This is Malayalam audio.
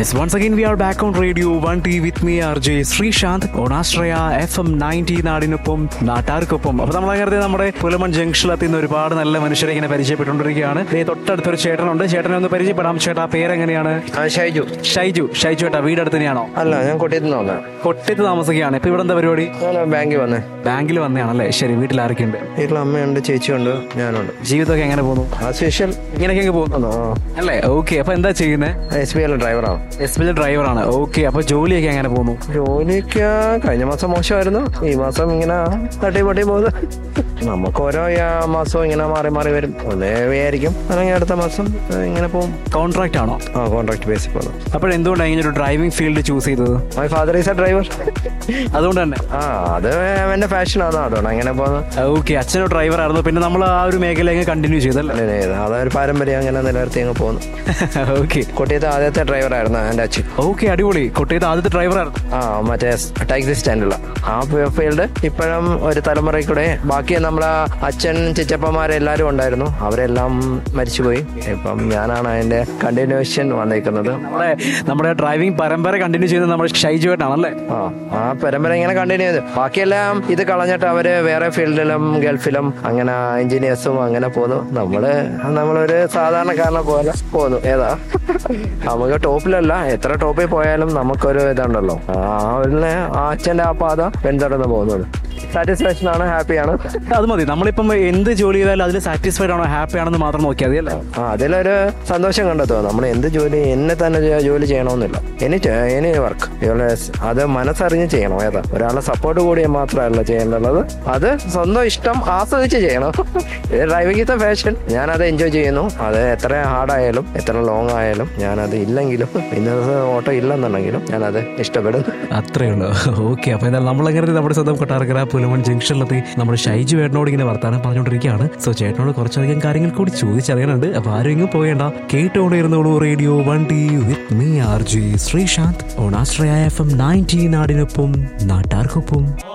Yes, once again we are back on Radio 1T with me RJ Sreesanth on Astraya FM 90 നാടിനൊപ്പം നാട്ടാർക്കൊപ്പം അപ്പൊ നമ്മൾ അങ്ങനെ നമ്മുടെ പുലമൺ ജംഗ്ഷനിലെത്തി നിന്ന് ഒരുപാട് നല്ല മനുഷ്യരെ ഇങ്ങനെ പരിചയപ്പെട്ടുകൊണ്ടിരിക്കുകയാണ് ദേ തൊട്ടടുത്തൊരു ചേട്ടനുണ്ട് ചേട്ടനെ ഒന്ന് പരിചയപ്പെടാം ചേട്ടാ പേരെങ്ങനെയാണ് ആ ഷൈജു ഷൈജു ഷൈജു ചേട്ടാ വീടടുത്ത് തന്നെയാണോ അല്ല ഞാൻ കൊട്ടിയത്ത് നിന്ന് വന്നേ കൊട്ടിത്ത് താമസിക്കുകയാണ് ഇപ്പൊ ഇവിടെ എന്താ പരിപാടി ഞാൻ ബാങ്കിൽ വന്നേ ബാങ്കിൽ വന്നതാണല്ലേ ശരി വീട്ടിൽ ആരൊക്കെയുണ്ട് വീട്ടിൽ അമ്മയുണ്ട് ചേച്ചിയുണ്ട് ഞാനുണ്ട് ജീവിതമൊക്കെ എങ്ങനെ പോകുന്നു ആ സ്പെഷ്യൽ ഇങ്ങനെയൊക്കെ പോകുന്നു അല്ലേ ഓക്കെ അപ്പൊ എന്താ ചെയ്യുന്നത് എസ് ബി ഐ ഡ്രൈവറാണ് എസ് ബി ഡ്രൈവറാണ് ഓക്കെ അപ്പൊ ജോലിയൊക്കെ എങ്ങനെ പോകുന്നു ജോലിക്ക് കഴിഞ്ഞ മാസം മോശമായിരുന്നു ഈ മാസം ഇങ്ങനെ തട്ടി പൊട്ടി പോകുന്നത് നമുക്ക് ഓരോ ആ, മാസവും ഇങ്ങനെ മാറി മാറി വരും ഒന്നേ വിചാരിക്കും അല്ലെങ്കിൽ അടുത്ത മാസം ആ, ഇങ്ങനെ പോകും കോൺട്രാക്ട് ആണോ ആ കോൺട്രാക്ട് ബേസിൽ പോകുന്നു അപ്പോഴെന്തുകൊണ്ടാണ് ഇങ്ങനെ ഒരു ഡ്രൈവിംഗ് ഫീൽഡ് ചൂസ് ചെയ്തത് my father is a driver അതുകൊണ്ട് തന്നെ ആ അത് എന്റെ ഫാഷനാണ് അതുകൊണ്ട് അങ്ങനെ പോകുന്നത് ഓക്കെ അച്ഛനോ ഡ്രൈവർ ആയിരുന്നു പിന്നെ നമ്മൾ ആ ഒരു മേഖല അങ്ങ് കണ്ടിന്യൂ ചെയ്തല്ലേ അങ്ങനെ ചെയ്തത്. അതൊരു പാരമ്പര്യം അങ്ങനെ നിലനിർത്തി അങ്ങ് പോകുന്നു ഓക്കെ കൊട്ടിയത്ത് ആദ്യത്തെ ഡ്രൈവറായിരുന്നു എൻ്റെ അച്ഛൻ ഓക്കെ അടിപൊളി കൊട്ടയത്ത് ആദ്യത്തെ ഡ്രൈവർ ആയിരുന്നു ആ മറ്റേ ടാക്സി സ്റ്റാൻഡുള്ള ആ ഫീൽഡ് ഇപ്പോഴും ഒരു തലമുറയിൽ കൂടെ ബാക്കി നമ്മളെ അച്ഛൻ ചിറ്റപ്പന്മാരെല്ലാരും ഉണ്ടായിരുന്നു അവരെല്ലാം മരിച്ചുപോയി ഇപ്പം ഞാനാണ് അതിന്റെ കണ്ടിന്യൂഷൻ വന്നേക്കുന്നത് നമ്മുടെ നമ്മുടെ ഡ്രൈവിംഗ് പരമ്പര കണ്ടിന്യൂ ചെയ്തത് നമ്മുടെ ഷൈജു ആണല്ലേ ആ ആ പരമ്പര ഇങ്ങനെ കണ്ടിന്യൂ ചെയ്തു ബാക്കിയെല്ലാം ഇത് കളഞ്ഞിട്ട് അവര് വേറെ ഫീൽഡിലും ഗൾഫിലും അങ്ങനെ എഞ്ചിനീയേഴ്സും അങ്ങനെ പോന്നു നമ്മള് നമ്മളൊരു സാധാരണക്കാരനെ പോലെ പോന്നു ഏതാ നമുക്ക് ടോപ്പിലല്ല എത്ര ടോപ്പിൽ പോയാലും നമുക്കൊരു ഇതുണ്ടല്ലോ ആ ഒരു ആ അച്ഛന്റെ ആ പാത പിന്തുടർന്ന് പോകുന്നത് സാറ്റിസ്ഫാക്ഷൻ ആണ് ഹാപ്പിയാണ് അത് മതി നമ്മളിപ്പം എന്ത് ജോലി ചെയ്താലും അതിൽ സാറ്റിസ്ഫൈഡ് ആണോ ഹാപ്പി ആണെന്ന് മാത്രം നോക്കിയാൽ മതി അല്ലേ ആ അതിലൊരു സന്തോഷം കണ്ടെത്തുക നമ്മൾ എന്ത് ജോലി എന്നെ തന്നെ ജോ- ജോലി ചെയ്യണമെന്നില്ല എനി എനി വർക്ക് അത് മനസ്സറിഞ്ഞ് ചെയ്യണം ഏതാ ഒരാളെ സപ്പോർട്ട് കൂടി മാത്രമല്ല ചെയ്യേണ്ടത് അത് സ്വന്തം ഇഷ്ടം ആസ്വദിച്ച് ചെയ്യണം ഇത് ഡ്രൈവിംഗ് ഇത്ത ഫാഷൻ ഞാനത് എൻജോയ് ചെയ്യുന്നു അത് എത്ര ഹാർഡായാലും എത്ര ലോങ് ആയാലും ഞാനത് ഇല്ലെങ്കിലും ഇന്നത്തെ ഓട്ടോ ഇല്ലെന്നുണ്ടെങ്കിലും ഞാനത് ഇഷ്ടപ്പെടുന്നു അത്രേ ഉള്ളൂ ഓക്കെ അപ്പൊ എന്തായാലും നമ്മളങ്ങനെ നമ്മുടെ സ്വന്തം കൊട്ടാരക്കര പുലമൺ ജംഗ്ഷനിലെത്തി നമ്മുടെ ഷൈജു ചേട്ടനോട് ഇങ്ങനെ വർത്താനം പറഞ്ഞുകൊണ്ടിരിക്കുകയാണ് സോ ചേട്ടനോട് കുറച്ചധികം കാര്യങ്ങൾ കൂടി ചോദിച്ചറിയാനുണ്ട് അപ്പൊ ആരും ഇങ്ങ് പോയേണ്ട കേട്ടോണ്ടിരുന്നോളൂ radio one tea with me R J Sreesanth ഓണാശ്രയ എഫ് എം നയൻറ്റീൻ നാടിനൊപ്പം നാട്ടാർക്കൊപ്പം